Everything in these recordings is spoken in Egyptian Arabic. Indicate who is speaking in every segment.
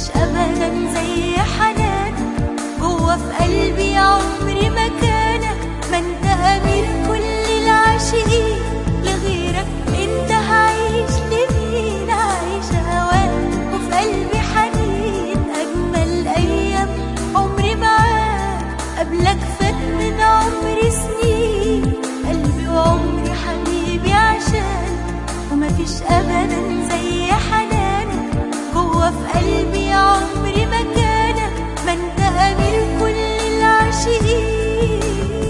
Speaker 1: مفيش ابدا زي حنانك جوه في قلبي عمري مكانك ما انت امير كل العاشقين لغيرك انت هعيش لمين عايش هواك وفي قلبي حنين اجمل ايام عمري معاك قبلك فات من عمري سنين قلبي وعمري حبيبي عشان ومفيش ابدا زي حنانك جوه في قلبي عمري مكانك ما انت امير كل العاشقين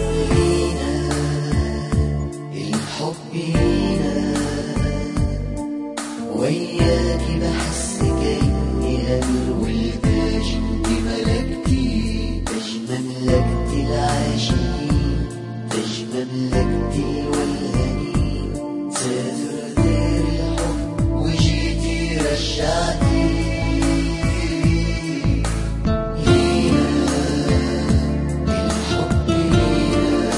Speaker 2: الحب لينا وياكي بحس كأني أمير والتاج دي ملكتي تاج مملكتي العاشقين تاج مملكتي والهنين سافر دير الحب وجيتي رجعتي لينا الحب لينا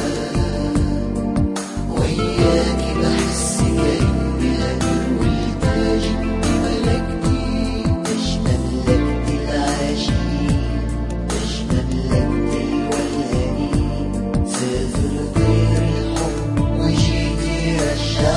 Speaker 2: وياكي بحس كأني أمير والتاج دي ملكتي تاج مملكتي العاشقين تاج مملكتي والهنين سافر غير الحب وجيتي رجعتي